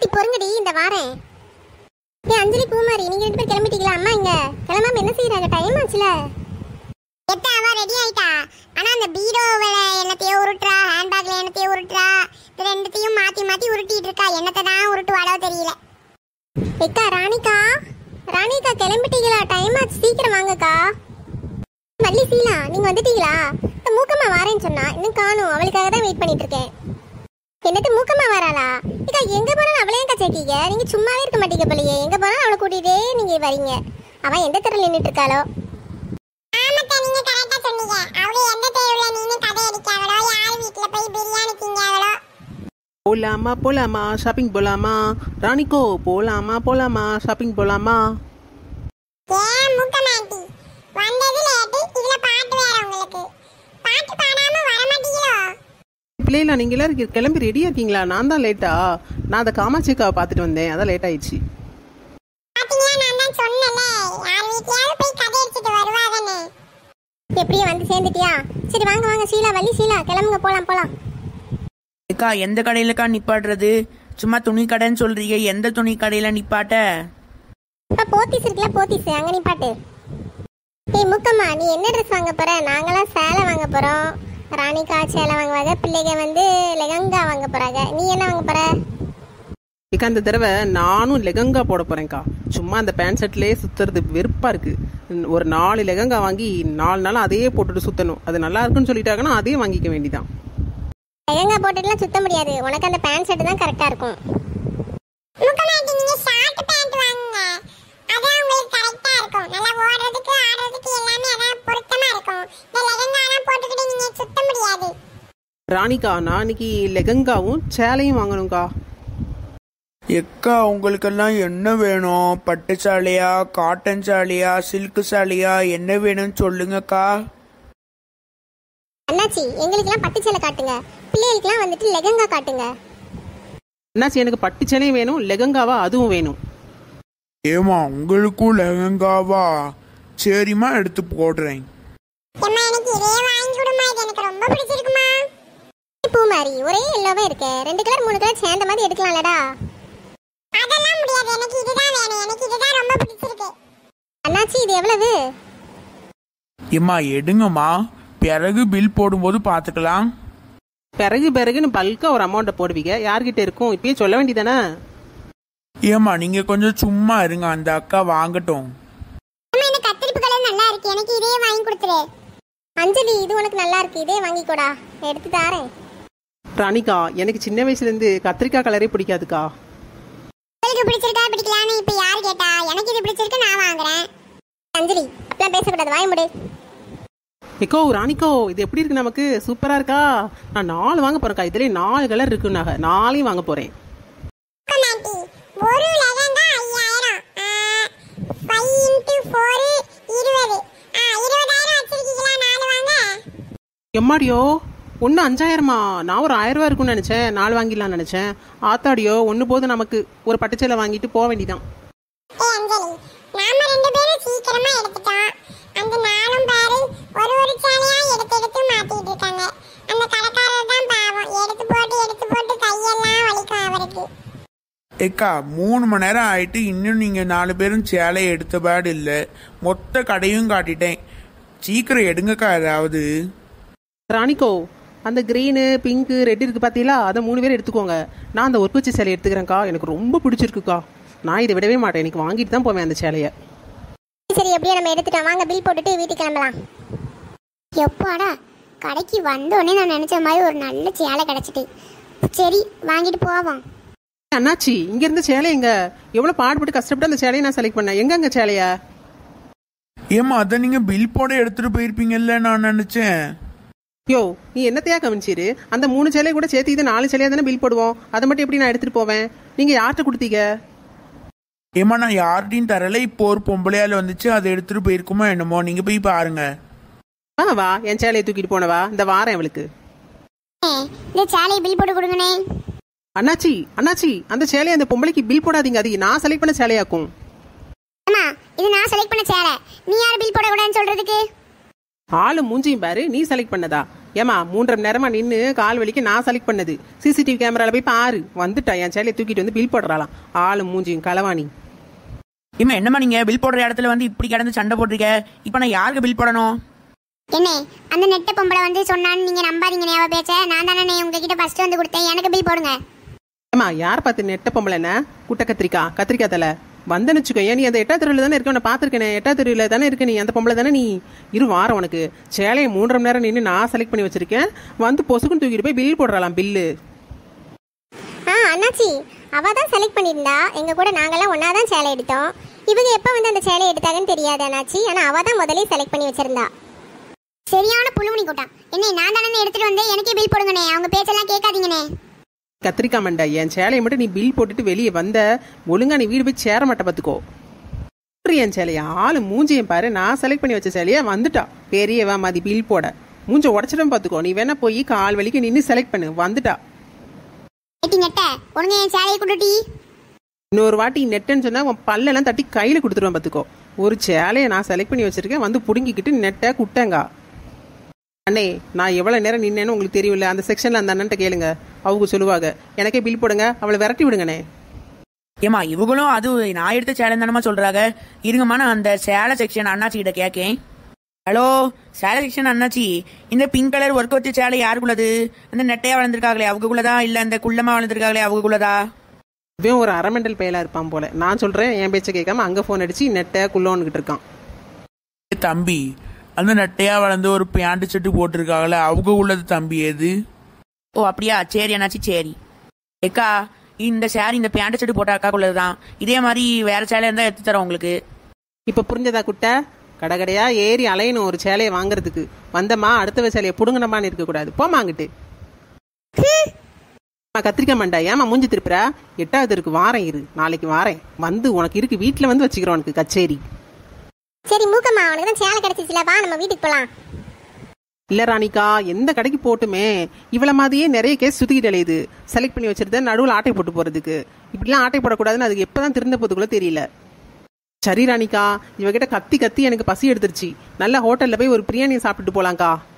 அண்ணாச்சி பொறுங்கடி இந்த வாரேன் ஏ அஞ்சலி பூமாரி நீங்க ரெண்டு பேரும் கிளம்பிட்டீங்களா அம்மா இங்க கிளம்பாம என்ன செய்யறாங்க டைம் ஆச்சுல எத்த அவ ரெடி ஆயிட்டா ஆனா அந்த பீரோவில என்னத்தையோ உருட்டுறா ஹேண்ட்பேக்ல என்னத்தையோ உருட்டுறா இது ரெண்டுத்தையும் மாத்தி மாத்தி உருட்டிட்டு இருக்கா என்னத்தை தான் உருட்டுவாளோ தெரியல ஏக்கா ராணிக்கா ராணிக்கா கிளம்பிட்டீங்களா டைம் ஆச்சு சீக்கிரம் வாங்கக்கா வள்ளி சீலா நீங்க வந்துட்டீங்களா இந்த மூக்கம்மா வாரேன்னு சொன்னா இன்னும் காணும் அவளுக்காக தான் வெயிட் பண்ணிட்டு இருக்கேன் என்னது மூக்கம்மா வராளா இக்கா எங்க போனாலும் அவளே ஏன் சேர்க்கீங்க நீங்க சும்மாவே இருக்க மாட்டீங்க போலயே எங்க போனாலும் அவளை கூட்டிட்டே நீங்க வரீங்க அவன் எந்த தெருவில் நின்றுட்டு இருக்காளோ ஆமாக்கா நீங்க கரெக்டா சொன்னீங்க அவளே எந்த தெருவுல நின்னு கதை அடிக்காவளோ யார் வீட்ல போய் பிரியாணி திங்காவளோ போலாமா போலாமா ஷாப்பிங் போலாமா ராணிக்கோ போலாமா போலாமா ஷாப்பிங் போலாமா ஏன் மூக்கமாண்டி வந்தது லேட்டு இதுல பாட்டு வேற உங்களுக்கு பாட்டு பாடாம வர மாட்டீங்களோ பிள்ளைகளா நீங்க எல்லாரும் கி- கிளம்பி ரெடியா இருக்கீங்களா நான் தான் லேட்டா நான் அந்த காமாட்சிக்காவை பார்த்துட்டு வந்தேன் அதான் லேட் ஆயிடுச்சு பாத்தீங்களா நான் தான் சொன்னேன்ல யார் வீட்லயாவது போய் கதை அடிச்சிட்டு வருவாங்கன்னு எப்படியும் வந்து சேர்ந்துட்டியா சரி வாங்க வாங்க ஷீலா வள்ளி ஷீலா கிளம்புங்க போலாம் போலாம் அக்கா எந்த கடையிலக்கா நிப்பாட்டுறது சும்மா துணி கடைன்னு சொல்றீங்க எந்த துணி கடையில நிப்பாட்ட இப்ப போத்தீஸ் இருக்குல்ல போத்தீஸ் அங்க நீ பாட்டு ஏய் முக்கம்மா நீ என்ன ட்ரெஸ் வாங்க போற நாங்களாம் சேலை வாங்க போறோம் ராணிகா சேலை வாங்குவாங்க பிள்ளைங்க வந்து லெகங்கா வாங்க போறாங்க நீ என்ன வாங்க போற ஏக்கா இந்த தடவை நானும் லெகங்கா போட போறேன்க்கா சும்மா அந்த பேண்ட் ஷர்ட்லயே சுத்துறது வெறுப்பா இருக்கு ம், ஒரு நாலு லெகங்கா வாங்கி நாலு நாள் அதையே போட்டுட்டு சுத்தணும் அது நல்லா இருக்குன்னு சொல்லிட்டாங்கன்னா அதையே வாங்கிக்க வேண்டிதான் லெகங்கா போட்டுட்டுலாம் சுத்த முடியாது உனக்கு அந்த பேண்ட் ஷர்ட் தான் கரெக்டா இருக்கும் முக்கமாட்டி நீங்க ஷார்ட் பேண்ட் வாங்குங்க அதான் உங்களுக்கு கரெக்டா இருக்கும் நல்லா ஓடுறதுக்கு ஆடுறதுக்கு எல்லாமே அதான் பொருத்தமா இருக்கும் இந்த லெகங்காலாம் போட்டுக்கிட்டு நீங்க சுத்த முடியாது ராணிக்கா நான் இன்னைக்கு லெகங்காவும் சேலையும் வாங்கணும்க்கா எக்கா உங்களுக்கெல்லாம் என்ன வேணும் பட்டு சாலையா காட்டன் சாலையா சில்க் சாலையா என்ன வேணும்னு சொல்லுங்கக்கா அண்ணாச்சி எங்களுக்கெல்லாம் பட்டு சேலை காட்டுங்க பிள்ளைகளுக்கெல்லாம் வந்துட்டு லெகங்கா காட்டுங்க என்னாச்சு எனக்கு பட்டு சேலையும் வேணும் லெகங்காவா அதுவும் வேணும் ஏமா உங்களுக்கும் லெஹங்காவா சரிம்மா எடுத்து போடுறேன் அம்மா எனக்கு இதே வாங்கி கொடுமா இது எனக்கு ரொம்ப பிடிச்சிருக்குமா பூ மாதிரி ஒரே எல்லோவே இருக்கு ரெண்டு கலர் மூணு கலர் சேர்ந்த மாதிரி எடுக்கலாம்லடா அதெல்லாம் முடியாது எனக்கு இதுதான் வேணும் எனக்கு இதுதான் ரொம்ப பிடிச்சிருக்கு அண்ணாச்சி இது எவ்வளவு ஏம்மா எடுங்கம்மா பிறகு பில் போடும்போது பார்த்துக்கலாம் பிறகு பிறகுன்னு பல்கா ஒரு அமௌண்ட்டை போடுவீங்க யார்கிட்ட இருக்கும் இப்பயே சொல்ல வேண்டியதானே ஏம்மா நீங்க கொஞ்சம் சும்மா இருங்க அந்த அக்கா வாங்கட்டும் அம்மா இந்த கத்திரிப்பு கலர் நல்லா இருக்கு எனக்கு இதே வாங்கி கொடுத்துரு அஞ்சலி இது உனக்கு நல்லா இருக்கு இதே வாங்கிக்கோடா எடுத்து தாரேன் ராணிகா எனக்கு சின்ன வயசுல இருந்து கத்திரிக்காய் கலரே பிடிக்காதுக்கா உங்களுக்கு பிடிச்சிருக்கா பிடிக்கலான்னு இப்ப யார் கேட்டா எனக்கு இது பிடிச்சிருக்கு நான் வாங்குறேன் அஞ்சலி அப்படிலாம் பேசக்கூடாது வாய் முடு எக்கோ ராணிக்கோ இது எப்படி இருக்கு நமக்கு சூப்பரா இருக்கா நான் நாலு வாங்க போறேன்க்கா இதுலயே நாலு கலர் இருக்கு நகை நாளையும் வாங்க போறேன் கமாட்டி ஒரு லெகங்கா ஐயாயிரம் ஃபைவ் இன்ட்டு ஃபோரு இருபது ஆ இருபதாயிரம் வச்சிருக்கீங்களா நாலு வாங்க எம்மாடியோ ஒன்று அஞ்சாயிரமா நான் ஒரு ஆயிரம் ரூபா இருக்கும்னு நினைச்சேன் நாலு வாங்கிடலாம்னு நினைச்சேன் ஆத்தாடியோ ஒன்று போது நமக்கு ஒரு பட்டுச்சேலை வாங்கிட்டு போக வேண்டியதான் ஏ அஞ்சலி நாம ரெண்டு பேரும் சீக்கிரமா எடுத்துட்டோம் அந்த நாலும் பாரு ஒரு ஒரு சேலையா எடுத்து எடுத்து மாத்திட்டு இருக்காங்க அந்த கடைக்காரர் தான் பாவம் எடுத்து போட்டு எடுத்து போட்டு கையெல்லாம் வலிக்கும் அவருக்கு ஏக்கா மூணு மணி நேரம் ஆயிட்டு இன்னும் நீங்க நாலு பேரும் சேலையை எடுத்த பேடு இல்லை மொத்த கடையும் காட்டிட்டேன் சீக்கிரம் எடுங்கக்கா ஏதாவது ராணிக்கோ அந்த க்ரீனு பிங்க்கு ரெட் இருக்கு பார்த்தீங்களா அதை மூணு பேர் எடுத்துக்கோங்க நான் அந்த ஒர்க் வச்சு சேலை எடுத்துக்கிறேன்க்கா எனக்கு ரொம்ப பிடிச்சிருக்குக்கா நான் இதை விடவே மாட்டேன் எனக்கு வாங்கிட்டு தான் போவேன் அந்த சேலையை சரி எப்படியோ நம்ம எடுத்துட்டோம் வாங்க பில் போட்டுட்டு வீட்டுக்கு கிளம்பலாம் எப்பாடா கடைக்கு வந்தோடனே நான் நினைச்ச மாதிரி ஒரு நல்ல சேலை கிடைச்சிட்டு சரி வாங்கிட்டு போவோம் அண்ணாச்சி இங்க இருந்த சேலை எங்க எவ்வளவு பாடுபட்டு கஷ்டப்பட்டு அந்த சேலையை நான் செலக்ட் பண்ணேன் எங்க அங்க சேலையா ஏம்மா அதை நீங்க பில் போட எடுத்துட்டு போயிருப்பீங்கல்ல நான் நினைச்சேன் யோ நீ என்னத்தையா கவனிச்சிரு அந்த மூணு சேலையை கூட சேர்த்து இது நாலு சேலையா தானே பில் போடுவோம் அதை மட்டும் எப்படி நான் எடுத்துட்டு போவேன் நீங்க யார்கிட்ட கொடுத்தீங்க ஏம்மா நான் யார்கிட்டையும் தரல இப்போ ஒரு பொம்பளையால வந்துச்சு அதை எடுத்துட்டு போயிருக்குமா என்னமோ நீங்க போய் பாருங்க வா வா என் சேலையை தூக்கிட்டு போனவா இந்த வாரேன் அவளுக்கு இந்த சேலையை பில் போட்டு கொடுங்கண்ணே அண்ணாச்சி அண்ணாச்சி அந்த சேலையை அந்த பொம்பளைக்கு பில் போடாதீங்க அது நான் செலக்ட் பண்ண சேலையாக்கும் அம்மா இது நான் செலக்ட் பண்ண சேலை நீ யார் பில் போட கூடாதுன்னு சொல்றதுக்கு ஆளு மூஞ்சியும் பாரு நீ செலக்ட் பண்ணதா ஏமா மூன்றரை மணி நேரமா நின்று கால் வலிக்கு நான் செலக்ட் பண்ணது சிசிடிவி கேமரால போய் பாரு வந்துட்டா என் சேலையை தூக்கிட்டு வந்து பில் போடுறாளாம் ஆளு மூஞ்சியும் களவாணி இம்மா என்னம்மா நீங்க பில் போடுற இடத்துல வந்து இப்படி கிடந்து சண்டை போட்டிருக்க இப்போ நான் யாருக்கு பில் போடணும் என்ன அந்த நெட்ட பொம்பளை வந்து சொன்னான்னு நீங்க நம்பாதீங்க அவ பேச்ச நான் தானே உங்ககிட்ட ஃபர்ஸ்ட் வந்து கொடுத்தேன் எனக்கு பில் போடுங்க ஏமா யார் பார்த்து நெட்ட பொம்பளை என்ன குட்டை கத்திரிக்காய் கத்திரிக்காய் தலை வந்தேன்னு வச்சுக்கோ ஏன் நீ அந்த எட்டா தெருவில் தானே இருக்க உன்னை பார்த்துருக்கேனே எட்டா தெருவில் தானே இருக்க நீ அந்த பொம்பளை தானே நீ இரு வாரம் உனக்கு சேலையை மூன்றரை மணி நேரம் நின்று நான் செலக்ட் பண்ணி வச்சிருக்கேன் வந்து பொசுக்குன்னு தூக்கிட்டு போய் பில் போடுறாளாம் பில்லு ஆ அண்ணாச்சி அவ தான் செலக்ட் பண்ணியிருந்தா எங்க கூட நாங்கெல்லாம் ஒண்ணா தான் சேலை எடுத்தோம் இவங்க எப்போ வந்து அந்த சேலை எடுத்தாங்கன்னு தெரியாது அண்ணாச்சி ஆனா அவ தான் முதலே செலக்ட் பண்ணி வச்சிருந்தா சரியான புழுமணி கூட்டம் என்ன நான் தானே எடுத்துட்டு வந்தேன் எனக்கே பில் போடுங்கண்ணே அவங்க பேச்செல்லாம் கேட்காதீங்கண்ணே கத்திரிக்காய் மண்டை என் சேலையை மட்டும் நீ பில் போட்டுட்டு வெளியே வந்த ஒழுங்கா நீ வீடு போய் சேர மாட்ட பார்த்துக்கோ எப்படி என் சேலையா ஆளு மூஞ்சியும் பாரு நான் செலக்ட் பண்ணி வச்ச சேலையா வந்துட்டா பெரியவா மதி பில் போட மூஞ்ச உடச்சிடும் பார்த்துக்கோ நீ வேணா போய் கால் வலிக்கு நின்று செலக்ட் பண்ணு வந்துட்டா எட்டி நெட்ட ஒழுங்க என் சேலையை கொடுட்டி இன்னொரு வாட்டி நெட்டுன்னு சொன்னா உன் பல்லெல்லாம் தட்டி கையில கொடுத்துருவேன் பார்த்துக்கோ ஒரு சேலையை நான் செலக்ட் பண்ணி வச்சிருக்கேன் வந்து புடுங்கிக்கிட்டு நெட்டை குட்டேங்கா அண்ணே நான் எவ்வளவு நேரம் நின்னேன்னு உங்களுக்கு தெரியும்ல அந்த செக்ஷன்ல அந்த அண்ணன்ட்ட கேளுங்க அவங்க சொல்லுவாங்க எனக்கே பில் போடுங்க அவளை விரட்டி விடுங்கண்ணே ஏமா இவங்களும் அது நான் எடுத்த சேலை தானமா சொல்றாங்க இருங்கம்மா நான் அந்த சேலை செக்ஷன் அண்ணாச்சி கிட்ட கேட்கேன் ஹலோ சேலை செக்ஷன் அண்ணாச்சி இந்த பிங்க் கலர் ஒர்க் வச்ச சேலை யாருக்குள்ளது அந்த நெட்டையா வளர்ந்துருக்காங்களே அவங்களுக்குள்ளதா இல்ல அந்த குள்ளமா வளர்ந்துருக்காங்களே அவங்களுக்குள்ளதா இவன் ஒரு அரமெண்டல் பயலா இருப்பான் போல நான் சொல்றேன் என் பேச்சை கேட்காம அங்க போன் அடிச்சு நெட்டை குள்ளோன்னுகிட்டு இருக்கான் ஏ தம்பி அந்த நெட்டையா வளர்ந்து ஒரு பேண்ட் செட்டு போட்டிருக்காங்களே அவங்க உள்ளது தம்பி எது ஓ அப்படியா சரி அண்ணாச்சி சரி ஏக்கா இந்த சேரீ இந்த பேண்ட் செட்டு போட்ட அக்காக்குள்ளது தான் இதே மாதிரி வேற சேலை இருந்தா எடுத்து தரோம் உங்களுக்கு இப்ப புரிஞ்சதா குட்டை கடகடையா ஏறி அலையணும் ஒரு சேலையை வாங்குறதுக்கு வந்தம்மா அடுத்த சேலையை புடுங்கணுமான்னு இருக்க கூடாது போமாங்கிட்டு கத்திரிக்காய் மண்டா ஏமா மூஞ்சி திருப்புற எட்டாவது இருக்கு வாரம் இரு நாளைக்கு வாரேன் வந்து உனக்கு இருக்கு வீட்டுல வந்து வச்சுக்கிறோம் உனக்கு கச்சேரி சரி மூக்கம்மா உனக்கு தான் சேலை கிடைச்சிச்சுல வா நம்ம வீட்டுக்கு போலாம் இல்ல ராணிக்கா எந்த கடைக்கு போட்டுமே இவ்வளவு மாதிரியே நிறைய கேஸ் சுத்திக்கிட்டு அலையுது செலக்ட் பண்ணி வச்சிருந்த நடுவில் ஆட்டை போட்டு போறதுக்கு இப்படிலாம் ஆட்டை போடக்கூடாதுன்னு அதுக்கு எப்பதான் திருந்த போதுக்குள்ள தெரியல சரி ராணிக்கா இவகிட்ட கத்தி கத்தி எனக்கு பசி எடுத்துருச்சு நல்ல ஹோட்டல்ல போய் ஒரு பிரியாணி சாப்பிட்டுட்டு போலாம்க்கா